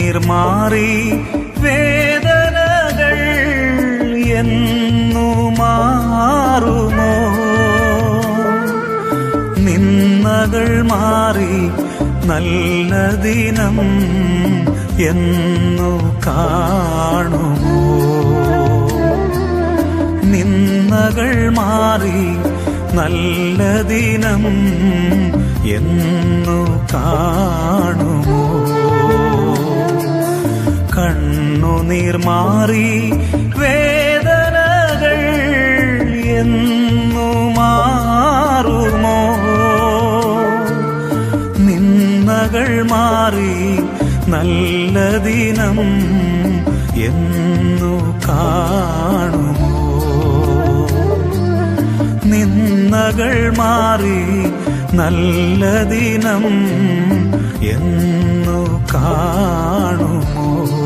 നീർമാറി വേദനകൾ എന്നു മാറുമോ നിന്നകൾ മാറി നല്ല ദിനം എന്നു കാണുമോ നിന്നകൾ മാറി നല്ല ദിനം എന്നു കാണുമോ കണ്ണുനീർ മാറി വേദനകൾ എന്നു മാറുമോ നിന്നകൾ മാറി നല്ല ദിനം എന്നു കാണുമോ നിന്നകൾ മാറി നല്ല ദിനം എന്നു കാണുമോ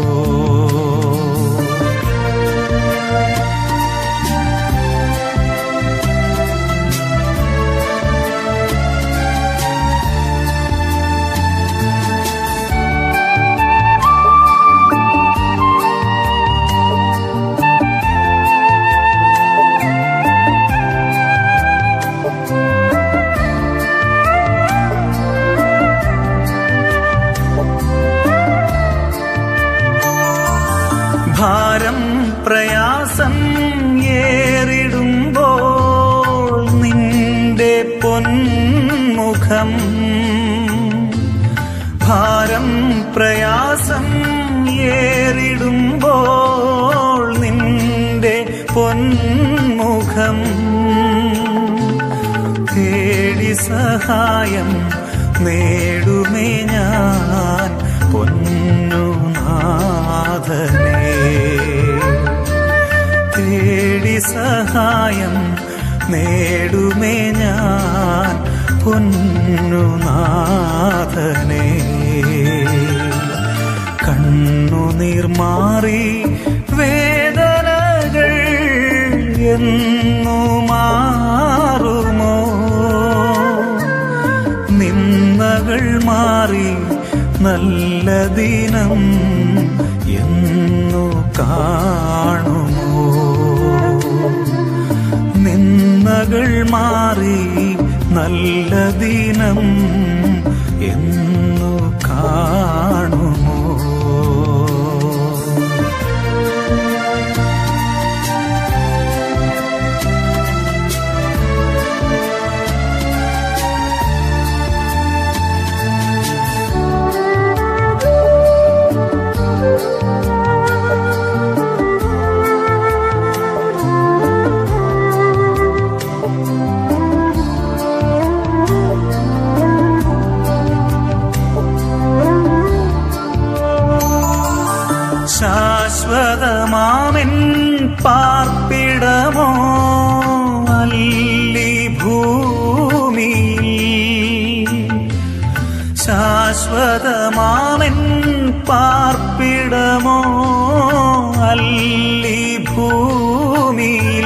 ഭാരം പ്രയാസം ഏറിടുമ്പോൾ നിന്റെ പൊന്മുഖം ഭാരം പ്രയാസം ഏറിടുമ്പോൾ നിന്റെ പൊന്മുഖം തേടി സഹായം നേടുമേ ഞാൻ പൊന്നുനാഥനേ തേടി സഹായം നേടുമേ ഞാൻ പൊന്നുനാഥനേ കണ്ണുനീർ മാറി വേദനകൾ എന്നു മാറുമോ നിന്നകൾ മാറി നല്ല ദിനം എന്നു കാണുമോ നിന്നകൾ മാറി നല്ല ദിനം എന്നു കാണുമോ ശാശ്വതമാമിൻ പാർപ്പിടമോ അല്ലി ഭൂമിയിൽ ശാശ്വതമാമിൻ പാർപ്പിടമോ അല്ലി ഭൂമിയിൽ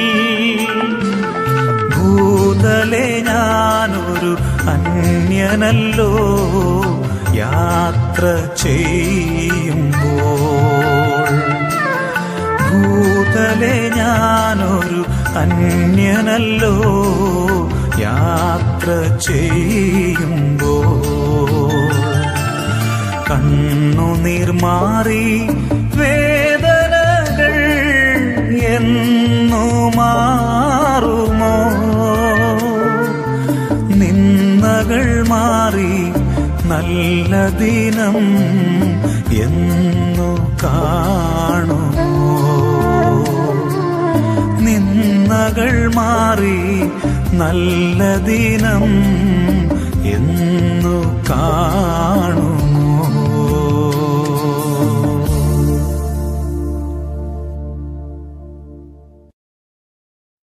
ഭൂതലെ ഞാനൊരു അന്യനല്ലോ യാത്ര ചെയ്യുമ്പോൾ ഭൂതലെ ഞാനൊരു അന്യനല്ലോ യാത്ര ചെയ്യുമ്പോൾ കണ്ണുനീർ മാറി വേദനകൾ എന്നു മാറുമോ നിന്നകൾ മാറി നല്ല ദിനം എന്നു കാണുമോ നിന്നകൾ മാറി നല്ല ദിനം എന്നു കാണുമോ